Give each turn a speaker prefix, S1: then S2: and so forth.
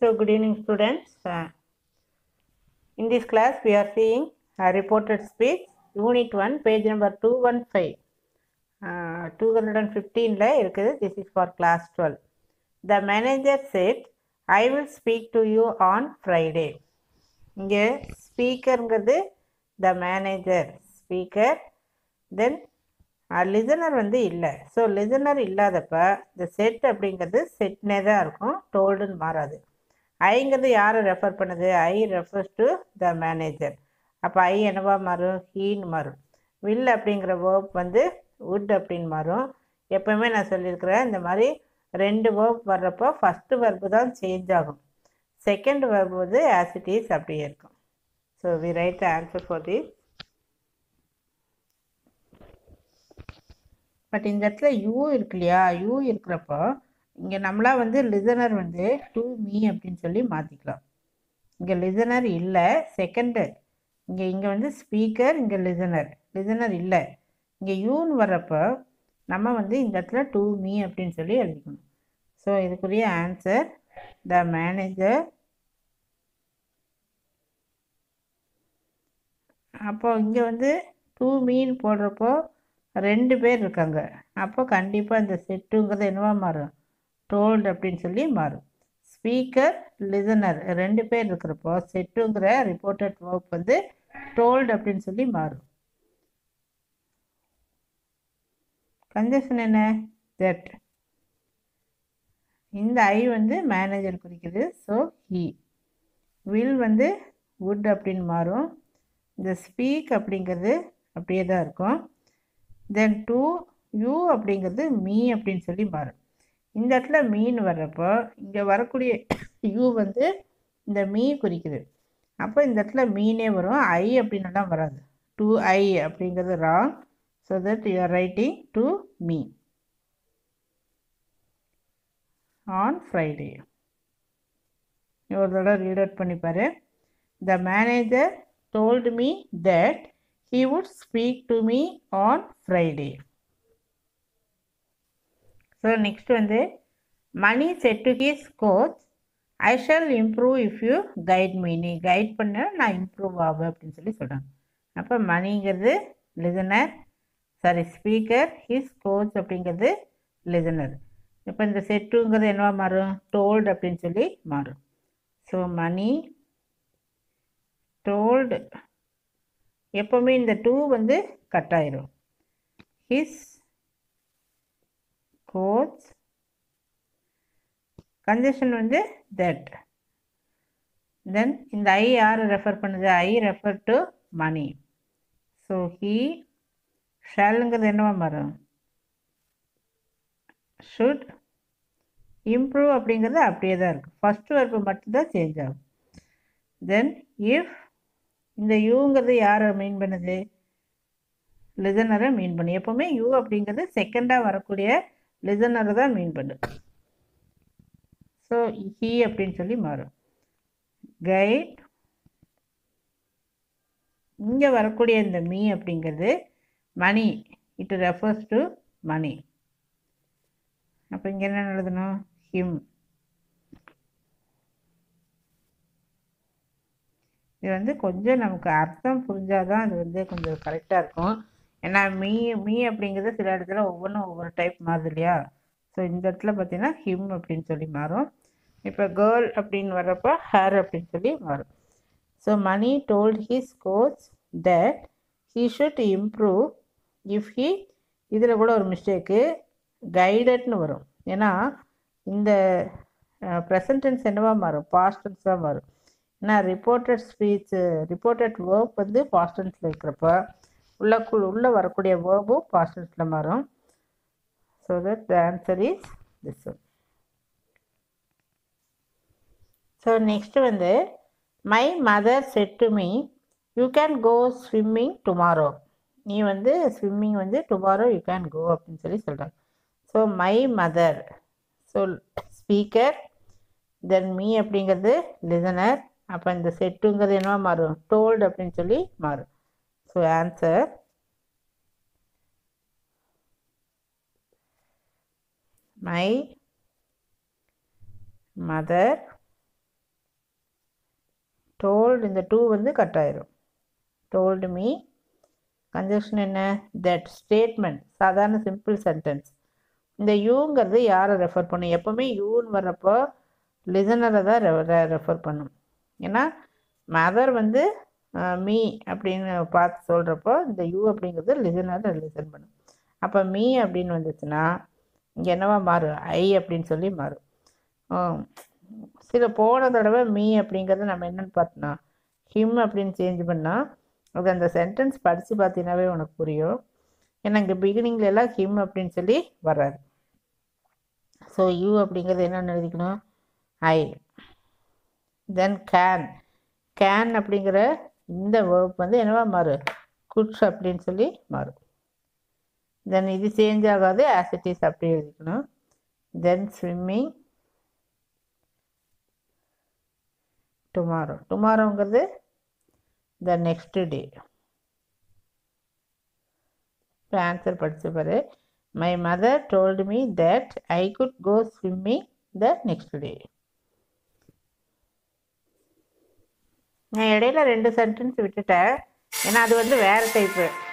S1: So, good evening, students. Uh, in this class, we are seeing a reported speech, Unit 1, page number 215. Uh, 215 ல இருக்குது this is for class 12 the manager said i will speak to you on friday இங்கே ஸ்பீக்கருங்கிறது the manager speaker then listener வந்து இல்லை so listener இல்லாதப்ப இந்த set அப்படிங்கிறது செட்னே தான் இருக்கும் டோல்டுன்னு மாறாது ஐங்கிறது யாரை ரெஃபர் பண்ணுது I refers to the manager அப்போ ஐ என்னவா மாறும் ஹீன்னு மாறும் வில் அப்படிங்கிற வேர்ப் வந்து would அப்படின்னு மாறும் எப்பவுமே நான் சொல்லியிருக்கிறேன் இந்த மாதிரி ரெண்டு வேர்ப் வர்றப்போ ஃபஸ்ட்டு வெர்பு தான் சேஞ்ச் ஆகும் செகண்ட் வெர்ப் வந்து ஆஸ் இட் இஸ் அப்படியே இருக்கும் so we write answer for this but இந்த இடத்துல யூ இருக்கு இல்லையா யூ இருக்கிறப்போ இங்கே நம்மளா வந்து லிசனர் வந்து டு மீ அப்படின்னு சொல்லி மாற்றிக்கலாம் இங்கே லிசனர் இல்லை செகண்டு இங்கே இங்கே வந்து ஸ்பீக்கர் இங்கே லிசனர் லிசனர் இல்லை இங்கே யூன்னு வர்றப்போ நம்ம வந்து இந்த இடத்துல டூ மீ அப்படின்னு சொல்லி எழுதிக்கணும் ஸோ இதுக்குரிய ஆன்சர் த மேனேஜர் அப்போ இங்கே வந்து டூ மீன் போடுறப்போ ரெண்டு பேர் இருக்காங்க அப்போ கண்டிப்பாக இந்த செட்டுங்கிறது என்னவா மாறும் டோல்டு அப்படின்னு சொல்லி மாறும் ஸ்பீக்கர் லிசனர் ரெண்டு பேர் இருக்கிறப்போ செட்டுங்கிற ரிப்போர்ட்டட் ஒர்க் வந்து டோல்டு அப்படின்னு சொல்லி மாறும் கன்ஜெஷன் என்ன தட் இந்த ஐ வந்து மேனேஜர் குறிக்குது ஸோ ஹி வில் வந்து வுட் அப்படின்னு மாறும் இந்த ஸ்பீக் அப்படிங்கிறது அப்படியே தான் இருக்கும் தென் டூ யூ அப்படிங்கிறது மீ அப்படின்னு சொல்லி மாறும் இந்த இடத்துல மீன் வர்றப்போ இங்கே வரக்கூடிய யூ வந்து இந்த மீ குறிக்குது அப்போ இந்த இடத்துல மீனே வரும் ஐ அப்படின்னலாம் வராது டூ ஐ அப்படிங்கிறது wrong so that you are writing to me on Friday ஒரு தடவை ரீட் அவுட் பண்ணிப்பாரு the manager told me that he would speak to me on Friday. So next வந்து Mani said to his coach I shall improve if you guide me நீ guide பண்ண நான் improve ஆவேன் அப்படின்னு சொல்லி சொல்கிறாங்க அப்போ மணிங்கிறது listener sorry speaker his coach அப்படிங்கிறது லிசனர் இப்போ இந்த செட்டுங்கிறது என்னவா மாறும் டோல்டு அப்படின்னு சொல்லி மாறும் ஸோ மணி டோல்டு எப்போவுமே இந்த டூ வந்து கட் ஆயிரும் ஹிஸ் கோச் கன்ஜெஷன் வந்து தட் தென் இந்த ஐ யார் ரெஃபர் பண்ணுது I refer to Mani so he ஷாலுங்கிறது என்னவா மாறும் ஷுட் இம்ப்ரூவ் அப்படிங்கிறது அப்படியே தான் இருக்குது ஃபஸ்ட் வெர்பு மட்டும்தான் சேஞ்ச் ஆகும் தென் இஃப் இந்த யூங்கிறது யாரை மீன் பண்ணுது லிசனரை மீன் பண்ணு எப்போவுமே யூ அப்படிங்கிறது செகண்டாக வரக்கூடிய லிசனரை தான் மீன் பண்ணு ஸோ ஹீ அப்படின்னு சொல்லி மாறும் கைட் இங்கே வரக்கூடிய இந்த மீ அப்படிங்கிறது Mani it refers to Mani அப்போ இங்கே என்ன எழுதணும் ஹிம் இது வந்து கொஞ்சம் நமக்கு அர்த்தம் புரிஞ்சாதான் அது வந்து கொஞ்சம் கரெக்டாக இருக்கும் ஏன்னா மீ மீ அப்படிங்கிறது சில இடத்துல ஒவ்வொன்றும் ஒவ்வொரு டைப் மாறுது இல்லையா ஸோ இந்த இடத்துல பார்த்தீங்கன்னா ஹிம் அப்படின்னு சொல்லி மாறும் இப்போ கேர்ள் அப்படின்னு வர்றப்போ ஹேர் அப்படின்னு சொல்லி மாறும் so Mani told his coach that he should improve if he இதில் கூட ஒரு மிஸ்டேக்கு கைடட்னு வரும் ஏன்னா இந்த ப்ரெசன்டென்ஸ் என்னவா மாறும் பாஸ்டன்ஸ் தான் மாறும் ஏன்னா ரிப்போர்ட்டட் ஸ்பீச் ரிப்போர்ட்டட் வேர்ப் வந்து பாஸ்டன்ஸில் இருக்கிறப்ப உள்ளக்குள் உள்ளே வரக்கூடிய வேர்பும் பாஸ்டன்ஸில் மாறும் so that the answer is this one so next வந்து my mother said to me you can go swimming tomorrow நீ வந்து ஸ்விம்மிங் வந்து டுமாரோ யூ கேன் கோ அப்படின்னு சொல்லி சொல்கிறாங்க so my mother so speaker then me அப்படிங்கிறது லிசனர் அப்போ இந்த செட்டுங்கிறது என்னவா மாறும் டோல்டு அப்படின்னு சொல்லி மாறும் so answer my mother told இந்த டூ வந்து கட் ஆயிரும் டோல்டு மீ கன்ஜெக்ஷன் என்ன தட் ஸ்டேட்மெண்ட் சாதாரண சிம்பிள் சென்டென்ஸ் இந்த யூங்கிறது யாரை ரெஃபர் பண்ணும் எப்போவுமே யூன்னு வர்றப்போ லிசனரை தான் ரெஃபர் பண்ணும் ஏன்னா மதர் வந்து மீ அப்படின்னு பார்த்து சொல்கிறப்போ இந்த யூ அப்படிங்கிறது லிசனர் லிசன் பண்ணும் அப்போ மீ அப்படின்னு வந்துச்சுன்னா இங்கே என்னவா மாறும் ஐ அப்படின்னு சொல்லி மாறும் ஆம். சில போன தடவை மீ அப்படிங்கிறத நம்ம என்னன்னு பார்த்தோம்னா ஹிம் அப்படின்னு சேஞ்ச் பண்ணால் அது அந்த சென்டென்ஸ் படித்து பார்த்தீங்கன்னாவே உனக்கு புரியும் ஏன்னா இங்கே பிகினிங்ல எல்லாம் ஹிம் அப்படின்னு சொல்லி வராது ஸோ யூ அப்படிங்கிறது என்னென்னு எழுதிக்கணும் ஐ தென் கேன் கேன் அப்படிங்கிற இந்த வேர்ப் வந்து என்னவா மாறும் குட்ஸ் அப்படின்னு சொல்லி மாறும் தென் இது சேஞ்ச் ஆகாது ஆஸ் இட் இஸ் அப்படி எழுதிக்கணும் தென் ஸ்விம்மிங் டுமாரோ டுமாரோங்கிறது த நெக்ஸ்ட் டே இப்போ ஆன்சர் படிச்சு பாரு my mother told me that I could go swimming the next day நான் இடையில ரெண்டு சென்டென்ஸ் விட்டுட்டேன் ஏன்னா அது வந்து வேறு டைப்பு